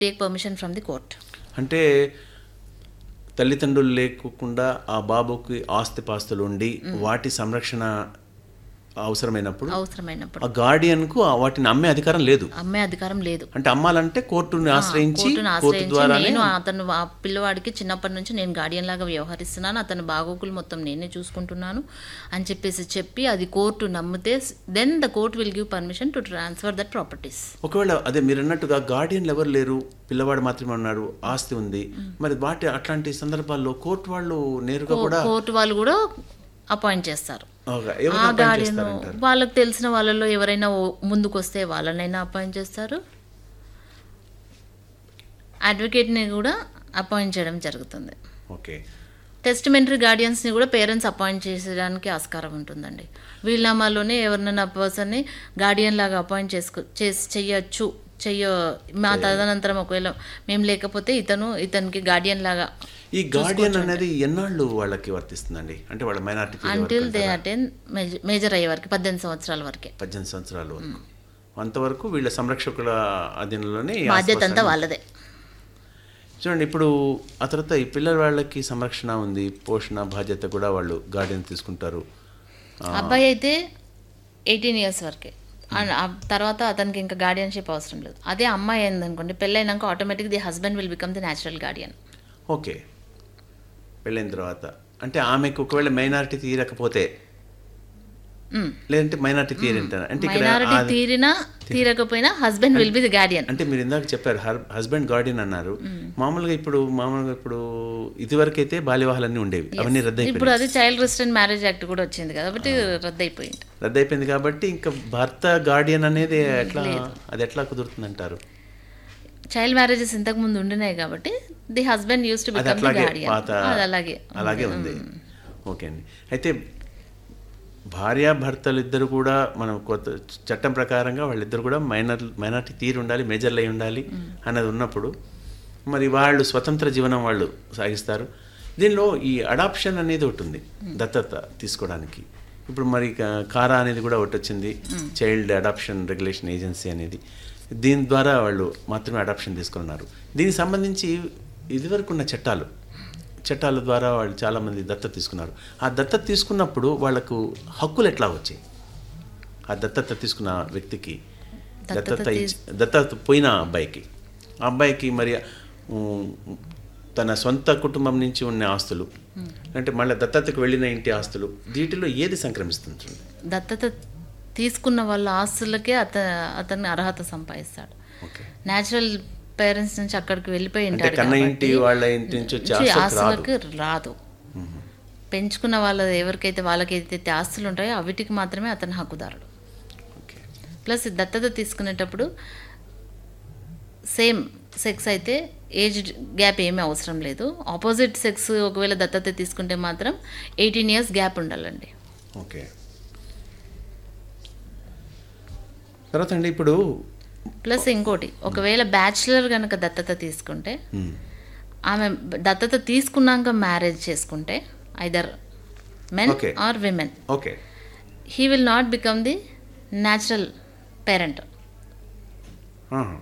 Take permission from the court అంటే తల్లిదండ్రులు లేకుండా ఆ బాబుకి ఆస్తి పాస్తులు ఉండి వాటి సంరక్షణ అవసరమైనప్పుడు అవసరమైనప్పుడు ఆ గార్డియన్కు ఆ వాటిని అమ్మే అధికారం లేదు అమ్మే అధికారం లేదు అంటే అమ్మాలంటే కోర్టుని ఆశ్రయించి కోర్టును కోర్టు ఆశ్రయించి ద్వారానే నేను అతను ఆ పిల్లవాడికి చిన్నప్పటి నుంచి నేను గార్డియన్ లాగా వ్యవహరిస్తున్నాను అతను బాగోగులు మొత్తం నేనే చూసుకుంటున్నాను అని చెప్పేసి చెప్పి అది కోర్టు నమ్మితే then the court will give permission to transfer that properties ఒకవేళ అదే మీరు అన్నట్టుగా గార్డియన్లు ఎవరు లేరు పిల్లవాడు మాత్రమే ఉన్నారు ఆస్తి ఉంది మరి వాటి అట్లాంటి సందర్భాల్లో కోర్టు వాళ్ళు నేరుగా కూడా కోర్టు వాళ్ళు కూడా అపాయింట్ చేస్తారు ఒక ఎవరిని ఆ appoint గార్డియన్ చేస్తారంటారు? వాళ్ళకి తెలిసిన వాళ్ళలో ఎవరైనా ఓ- ముందుకు వస్తే వాళ్ళనైనా అపాయింట్ చేస్తారు అడ్వకేట్ని కూడా అపాయింట్ చేయడం జరుగుతుంది ఓకే టెస్టిమెంటరీ గార్డియన్స్ని కూడా పేరెంట్స్ అపాయింట్ చేసేయడానికి ఆస్కారం ఉంటుందండి వీళ్ళనామాలోనే ఎవరినైనా పర్సన్ని గార్డియన్ లాగా అపాయింట్ చేసుకో చేసి చెయ్యొచ్చు చెయ్య మా తదనంతరం ఒకవేళ మేము లేకపోతే ఇతను ఇతనికి గార్డియన్ లాగా ఈ గార్డియన్ అనేది ఎన్నాళ్ళు వాళ్ళకి వర్తిస్తుందండి అంటే వాళ్ళ minority until they attain major అయ్యే వరకు పద్దెనిమిది సంవత్సరాల వరకే పద్దెనిమిది సంవత్సరాల వరకు అంతవరకు వీళ్ళ సంరక్షకుల అధీనంలోనే ఈ బాధ్యత ఆస్తి అంతా వాళ్ళదే చూడండి ఇప్పుడు ఆ తర్వాత ఈ పిల్లల వాళ్ళకి సంరక్షణ ఉంది పోషణ బాధ్యత కూడా వాళ్ళు గార్డియన్ తీసుకుంటారు అబ్బాయి అయితే ఎయిటీన్ ఇయర్స్ వరకే అండ్ ఆ తర్వాత అతనికి ఇంకా గార్డియన్షిప్ అవసరం లేదు అదే అమ్మాయి అయిందనుకోండి పెళ్ళైనాక automatic the husband will become the natural guardian okay పెళ్ళైన తర్వాత అంటే ఆమెకు ఒకవేళ మైనారిటీ తీరకపోతే లేదంటే మైనారిటీ తీరంటారు అంటే ఇక్కడ మైనారిటీ ఆ- తీరినా తీరకపోయినా husband will be the guardian అంటే మీరు ఇందాక చెప్పారు హస్బెండ్ గార్డియన్ అన్నారు మామూలుగా ఇప్పుడు మామూలుగా ఇప్పుడు ఇదివరకైతే బాల్యవాహాలన్నీ ఉండేవి అవన్నీ రద్దయిపోయి ఇప్పుడు అది చైల్డ్ రెసిడెంట్ మ్యారేజ్ యాక్ట్ కూడా వచ్చింది కాబట్టి రద్దయిపోయింది రద్దయిపోయింది కాబట్టి ఇంకా భర్త గార్డియన్ అనేది ఎట్లా అది ఎట్లా కుదురుతుంది అంటారు చైల్డ్ మ్యారేజెస్ ఇంతకు ముందు ఉండినాయి కాబట్టి ది హస్బెండ్ యూస్ టు అది బికమ్ ది అట్లాగే గార్డియన్ పాత అది అలాగే అలాగే ఉంది ఓకే అండి అయితే భార్యాభర్తలు ఇద్దరు కూడా మనం కొత్త చట్టం ప్రకారంగా వాళ్ళిద్దరు కూడా మైనర్ మైనార్టీ తీరు ఉండాలి మేజర్లు అయి ఉండాలి అన్నది ఉన్నప్పుడు మరి వాళ్ళు స్వతంత్ర జీవనం వాళ్ళు సాగిస్తారు దీనిలో ఈ అడాప్షన్ అనేది ఒకటి ఉంది దత్తత తీసుకోవడానికి ఇప్పుడు మరి కా- కారా అనేది కూడా ఒకటి వచ్చింది చైల్డ్ అడాప్షన్ రెగ్యులేషన్ ఏజెన్సీ అనేది దీని ద్వారా వాళ్ళు మాత్రమే అడాప్షన్ తీసుకున్నారు దీనికి సంబంధించి ఇదివరకు ఉన్న చట్టాలు చట్టాల ద్వారా వాళ్ళు చాలామంది దత్తత తీసుకున్నారు ఆ దత్తత తీసుకున్నప్పుడు వాళ్ళకు హక్కులు ఎట్లా వచ్చాయి ఆ దత్తత తీసుకున్న వ్యక్తికి దత్తత ఇచ్చి దత్తత పోయిన అబ్బాయికి ఆ అబ్బాయికి మరి ఉమ్, తన సొంత కుటుంబం నుంచి ఉన్న ఆస్తులు అంటే మళ్ళీ దత్తతకు వెళ్ళిన ఇంటి ఆస్తులు వీటిలో ఏది సంక్రమిస్తుంది దత్తత తీసుకున్న వాళ్ళ ఆస్తులకే అత అతన్ని అర్హత సంపాదిస్తాడు ఓకే న్యాచురల్ పేరెంట్స్ నుంచి అక్కడికి వెళ్ళిపోయి అంటే ఉంటాడు కన్న కాబట్టి ఇంటి వాళ్ళ ఇంటి నుంచి వచ్చే నుంచి ఆస్తులకు రాదు ఆస్తులకు రాదు పెంచుకున్న వాళ్ళ ఎవరికైతే వాళ్ళకైతే ఆస్తులు ఉంటాయో అవిటికి మాత్రమే అతను హక్కుదారుడు ఓకే ప్లస్ దత్తత తీసుకునేటప్పుడు సేమ్ సెక్స్ అయితే ఏజ్ గ్యాప్ ఏమీ అవసరం లేదు ఆపోజిట్ సెక్స్ ఒకవేళ దత్తత తీసుకుంటే మాత్రం ఎయిటీన్ ఇయర్స్ గ్యాప్ ఉండాలండి ఓకే తర్వాత అండి ఇప్పుడు ప్లస్ ఇంకోటి ఒకవేళ బ్యాచులర్ కనుక దత్తత తీసుకుంటే ఉమ్, ఆమె దత్తత తీసుకున్నాక మ్యారేజ్ చేసుకుంటే either men Okay. Or women okay he will not become the natural parent ఆహా.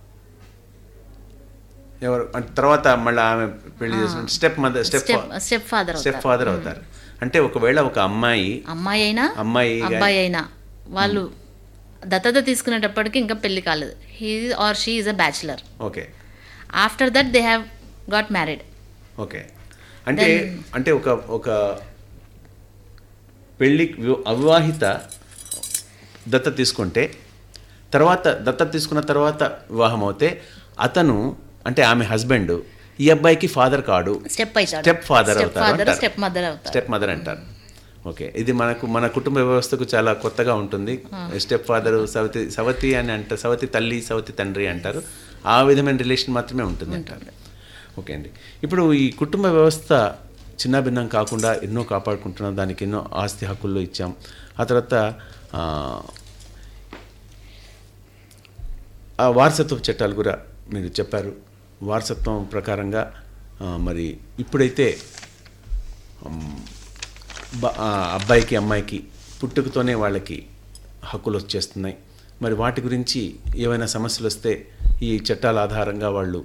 ఎవరు అంటే తర్వాత మళ్ళీ ఆమె పెళ్లి చేసుకుంటే step mother step step step father step father అవుతారు అంటే ఒకవేళ ఒక అమ్మాయి అమ్మాయి అయినా అమ్మాయి గా- అబ్బాయి అయినా వాళ్ళు దత్తత తీసుకునేటప్పటికి ఇంకా పెళ్లి కాలేదు he or she is a bachelor okay after that they have got married okay అంటే అంటే ఒక ఒక పెళ్ళి వి- అవివాహిత దత్త తీసుకుంటే తర్వాత దత్త తీసుకున్న తర్వాత వివాహం అవుతే అతను అంటే ఆమె హస్బెండ్ ఈ అబ్బాయికి ఫాదర్ కాడు స్టెప్ అవుతాడు స్టెప్ ఫాదర్ స్టెప్ అవుతారు ఫాదర్ అంటారు. స్టెప్ మదర్ అవుతారు స్టెప్ మదర్ అంటారు ఓకే ఇది మనకు మన కుటుంబ వ్యవస్థకు చాలా కొత్తగా ఉంటుంది స్టెప్ ఫాదర్ సవతి సవతి అని అంటారు సవతి తల్లి సవతి తండ్రి అంటారు ఆ విధమైన రిలేషన్ మాత్రమే ఉంటుంది అంటారు ఓకే అండి ఇప్పుడు ఈ కుటుంబ వ్యవస్థ చిన్నభిన్నం కాకుండా ఎన్నో కాపాడుకుంటున్నాం దానికి ఎన్నో ఆస్తి హక్కుల్లో ఇచ్చాం ఆ తర్వాత ఆ, ఆ వారసత్వ చట్టాలు కూడా మీరు చెప్పారు వారసత్వం ప్రకారంగా ఆ, మరి ఇప్పుడైతే ఉమ్, బ- ఆ అబ్బాయికి అమ్మాయికి పుట్టుకతోనే వాళ్ళకి హక్కులు వచ్చేస్తున్నాయి మరి వాటి గురించి ఏవైనా సమస్యలు వస్తే ఈ చట్టాల ఆధారంగా వాళ్ళు